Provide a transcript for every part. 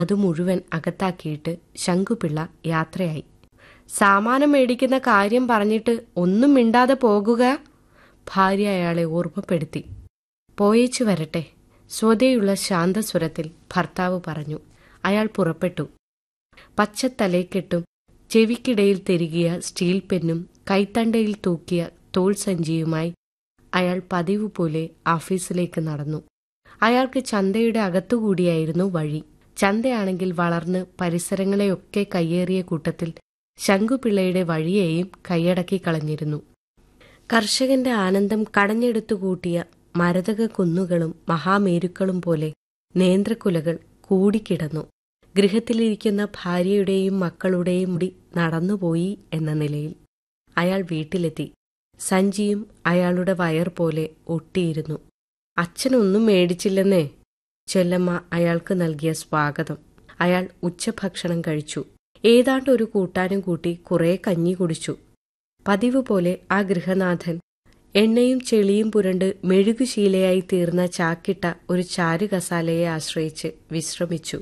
അത് മുഴുവൻ അകത്താക്കിയിട്ട് ശങ്കുപിള്ള യാത്രയായി സാമാനം മേടിക്കുന്ന കാര്യം പറഞ്ഞിട്ട് ഒന്നും മിണ്ടാതെ പോകുക ഭാര്യ അയാളെ ഓർമ്മപ്പെടുത്തി പോയേച്ചു വരട്ടെ സ്വതയുള്ള ശാന്തസ്വരത്തിൽ ഭർത്താവ് പറഞ്ഞു അയാൾ പുറപ്പെട്ടു പച്ചത്തലേക്കെട്ടും ചെവിക്കിടയിൽ തെരുകിയ സ്റ്റീൽ പെന്നും കൈത്തണ്ടയിൽ തൂക്കിയ തോൾ സഞ്ചിയുമായി അയാൾ പതിവ് പോലെ ഓഫീസിലേക്ക് നടന്നു അയാൾക്ക് ചന്തയുടെ അകത്തുകൂടിയായിരുന്നു വഴി ചന്തയാണെങ്കിൽ വളർന്ന് പരിസരങ്ങളെയൊക്കെ കയ്യേറിയ കൂട്ടത്തിൽ ശങ്കുപിള്ളയുടെ വഴിയെയും കൈയടക്കി കളഞ്ഞിരുന്നു കർഷകന്റെ ആനന്ദം കടഞ്ഞെടുത്തു കൂട്ടിയ മരതക കുന്നുകളും മഹാമേരുക്കളും പോലെ നേന്ത്രക്കുലകൾ കൂടിക്കിടന്നു ഗൃഹത്തിലിരിക്കുന്ന ഭാര്യയുടെയും മക്കളുടെയും മുടി നടന്നുപോയി എന്ന നിലയിൽ അയാൾ വീട്ടിലെത്തി സഞ്ചിയും അയാളുടെ വയർ പോലെ ഒട്ടിയിരുന്നു അച്ഛനൊന്നും മേടിച്ചില്ലെന്നേ ചെല്ലമ്മ അയാൾക്ക് നൽകിയ സ്വാഗതം അയാൾ ഉച്ചഭക്ഷണം കഴിച്ചു ഏതാണ്ട് ഒരു കൂട്ടാനും കൂട്ടി കുറെ കഞ്ഞി കുടിച്ചു പതിവ് പോലെ ആ ഗൃഹനാഥൻ എണ്ണയും ചെളിയും പുരണ്ട് മെഴുകുശീലയായി തീർന്ന ചാക്കിട്ട ഒരു ചാരു കസാലയെ ആശ്രയിച്ച് വിശ്രമിച്ചു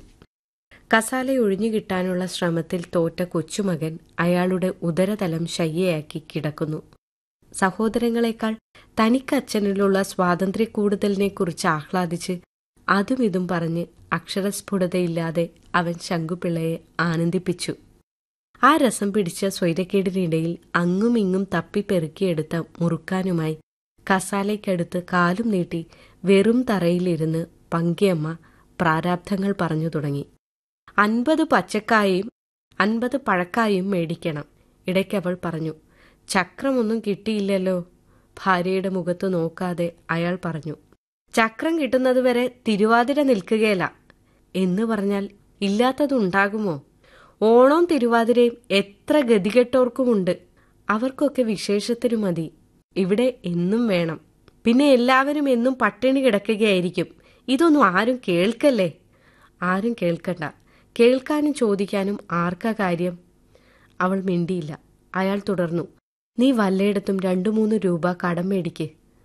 കസാല ഒഴിഞ്ഞുകിട്ടാനുള്ള ശ്രമത്തിൽ തോറ്റ കൊച്ചുമകൻ അയാളുടെ ഉദരതലം ശയ്യയാക്കി കിടക്കുന്നു സഹോദരങ്ങളെക്കാൾ തനിക്കച്ഛനിലുള്ള സ്വാതന്ത്ര്യക്കൂടുതലിനെക്കുറിച്ച് ആഹ്ലാദിച്ച് അതും ഇതും പറഞ്ഞ് അക്ഷരസ്ഫുടതയില്ലാതെ അവൻ ശങ്കുപിള്ളയെ ആനന്ദിപ്പിച്ചു ആ രസം പിടിച്ച സ്വൈരക്കേടിനിടയിൽ അങ്ങും ഇങ്ങും തപ്പിപ്പെറുക്കിയെടുത്ത മുറുക്കാനുമായി കസാലയ്ക്കടുത്ത് കാലും നീട്ടി വെറും തറയിലിരുന്ന് പങ്കിയമ്മ പ്രാരാബ്ധങ്ങൾ പറഞ്ഞു തുടങ്ങി അൻപത് പച്ചക്കായും അൻപത് പഴക്കായും മേടിക്കണം ഇടയ്ക്കവൾ പറഞ്ഞു ചക്രമൊന്നും കിട്ടിയില്ലല്ലോ ഭാര്യയുടെ മുഖത്ത് നോക്കാതെ അയാൾ പറഞ്ഞു ചക്രം കിട്ടുന്നതുവരെ തിരുവാതിര നിൽക്കുകയില്ല എന്ന് പറഞ്ഞാൽ ഇല്ലാത്തതുണ്ടാകുമോ ഓണവും തിരുവാതിരയും എത്ര ഗതികെട്ടോർക്കുമുണ്ട് അവർക്കൊക്കെ വിശേഷത്തിനു മതി ഇവിടെ എന്നും വേണം പിന്നെ എല്ലാവരും എന്നും പട്ടിണി കിടക്കുകയായിരിക്കും ഇതൊന്നും ആരും കേൾക്കല്ലേ ആരും കേൾക്കണ്ട കേൾക്കാനും ചോദിക്കാനും ആർക്കാ കാര്യം അവൾ മിണ്ടിയില്ല അയാൾ തുടർന്നു നീ വല്ലയിടത്തും രണ്ടു മൂന്ന് രൂപ കടം മേടിക്ക്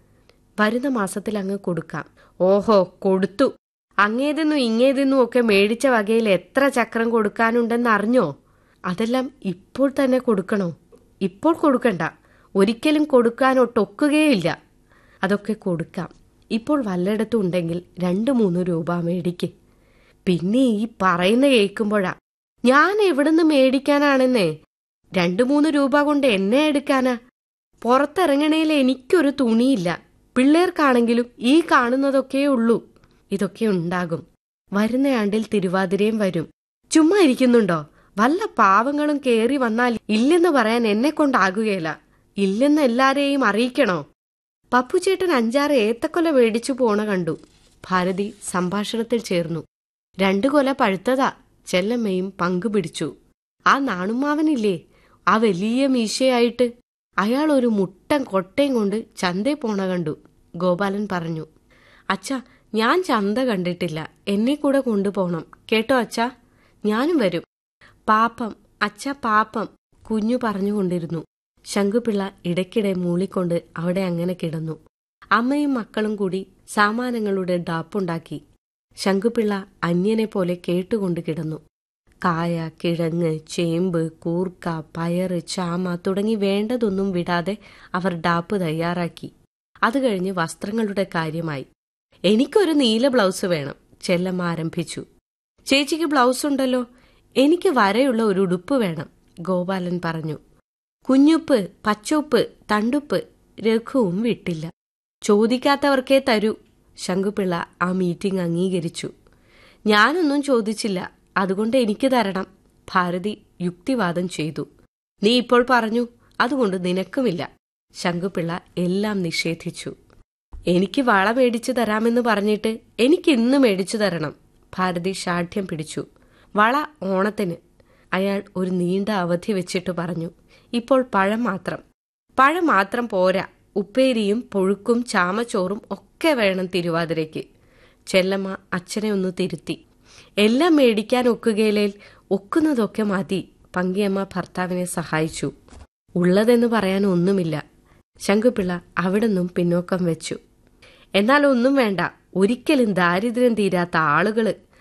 വരുന്ന മാസത്തിൽ അങ്ങ് കൊടുക്കാം ഓഹോ കൊടുത്തു അങ്ങേതെന്നും ഇങ്ങേതെന്നും ഒക്കെ മേടിച്ച വകയിൽ എത്ര ചക്രം കൊടുക്കാനുണ്ടെന്ന് അറിഞ്ഞോ അതെല്ലാം ഇപ്പോൾ തന്നെ കൊടുക്കണോ ഇപ്പോൾ കൊടുക്കണ്ട ഒരിക്കലും കൊടുക്കാനൊട്ടൊക്കുകയില്ല അതൊക്കെ കൊടുക്കാം ഇപ്പോൾ വല്ലയിടത്തും ഉണ്ടെങ്കിൽ രണ്ടു മൂന്ന് രൂപ മേടിക്ക് പിന്നെ ഈ പറയുന്ന കേൾക്കുമ്പോഴാ ഞാൻ എവിടുന്ന് മേടിക്കാനാണെന്നേ രണ്ടു മൂന്ന് രൂപ കൊണ്ട് എന്നെ എടുക്കാനാ പുറത്തിറങ്ങണേൽ എനിക്കൊരു തുണിയില്ല പിള്ളേർക്കാണെങ്കിലും ഈ കാണുന്നതൊക്കെ ഉള്ളൂ ഇതൊക്കെ ഉണ്ടാകും വരുന്ന ആണ്ടിൽ തിരുവാതിരയും വരും ചുമ്മാ ഇരിക്കുന്നുണ്ടോ വല്ല പാവങ്ങളും കേറി വന്നാൽ ഇല്ലെന്ന് പറയാൻ എന്നെ കൊണ്ടാകുകയില്ല ഇല്ലെന്ന് എല്ലാരെയും അറിയിക്കണോ പപ്പുചേട്ടൻ അഞ്ചാറ് ഏത്തക്കൊല മേടിച്ചു പോണ കണ്ടു ഭാരതി സംഭാഷണത്തിൽ ചേർന്നു രണ്ടു കൊല പഴുത്തതാ ചെല്ലമ്മയും പങ്കുപിടിച്ചു ആ നാണുമാവനില്ലേ ആ വലിയ മീശയായിട്ട് അയാൾ ഒരു മുട്ടൻ കൊട്ടയും കൊണ്ട് ചന്തേ പോണ കണ്ടു ഗോപാലൻ പറഞ്ഞു അച്ഛാ ഞാൻ ചന്ത കണ്ടിട്ടില്ല എന്നെ കൂടെ കൊണ്ടുപോകണം കേട്ടോ അച്ഛാ ഞാനും വരും പാപ്പം അച്ഛ പാപ്പം കുഞ്ഞു പറഞ്ഞുകൊണ്ടിരുന്നു ശങ്കുപിള്ള ഇടയ്ക്കിടെ മൂളിക്കൊണ്ട് അവിടെ അങ്ങനെ കിടന്നു അമ്മയും മക്കളും കൂടി സാമാനങ്ങളുടെ ഡാപ്പുണ്ടാക്കി ശങ്കുപിള്ള അന്യനെ പോലെ കേട്ടുകൊണ്ട് കിടന്നു കായ കിഴങ്ങ് ചേമ്പ് കൂർക്ക പയറ് ചാമ തുടങ്ങി വേണ്ടതൊന്നും വിടാതെ അവർ ഡാപ്പ് തയ്യാറാക്കി അത് കഴിഞ്ഞ് വസ്ത്രങ്ങളുടെ കാര്യമായി എനിക്കൊരു നീല ബ്ലൗസ് വേണം ചെല്ലമ്മ ആരംഭിച്ചു ചേച്ചിക്ക് ബ്ലൗസ് ഉണ്ടല്ലോ എനിക്ക് വരയുള്ള ഒരു ഉടുപ്പ് വേണം ഗോപാലൻ പറഞ്ഞു കുഞ്ഞുപ്പ് പച്ചോപ്പ് തണ്ടുപ്പ് രഘുവും വിട്ടില്ല ചോദിക്കാത്തവർക്കേ തരൂ ശങ്കുപിള്ള ആ മീറ്റിംഗ് അംഗീകരിച്ചു ഞാനൊന്നും ചോദിച്ചില്ല അതുകൊണ്ട് എനിക്ക് തരണം ഭാരതി യുക്തിവാദം ചെയ്തു നീ ഇപ്പോൾ പറഞ്ഞു അതുകൊണ്ട് നിനക്കുമില്ല ശങ്കുപിള്ള എല്ലാം നിഷേധിച്ചു എനിക്ക് വള മേടിച്ചു തരാമെന്ന് പറഞ്ഞിട്ട് എനിക്ക് ഇന്ന് മേടിച്ചു തരണം ഭാരതി ഷാഠ്യം പിടിച്ചു വള ഓണത്തിന് അയാൾ ഒരു നീണ്ട അവധി വെച്ചിട്ട് പറഞ്ഞു ഇപ്പോൾ പഴം മാത്രം പഴം മാത്രം പോരാ ഉപ്പേരിയും പുഴുക്കും ചാമച്ചോറും ഒക്കെ വേണം തിരുവാതിരയ്ക്ക് ചെല്ലമ്മ അച്ഛനെ ഒന്ന് തിരുത്തി എല്ലാം മേടിക്കാൻ ഒക്കുകയിലേൽ ഒക്കുന്നതൊക്കെ മതി പങ്കിയമ്മ ഭർത്താവിനെ സഹായിച്ചു ഉള്ളതെന്ന് പറയാൻ ഒന്നുമില്ല ശങ്കുപിള്ള അവിടുന്നും പിന്നോക്കം വെച്ചു എന്നാൽ ഒന്നും വേണ്ട ഒരിക്കലും ദാരിദ്ര്യം തീരാത്ത ആളുകള്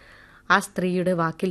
ആ സ്ത്രീയുടെ വാക്കിൽ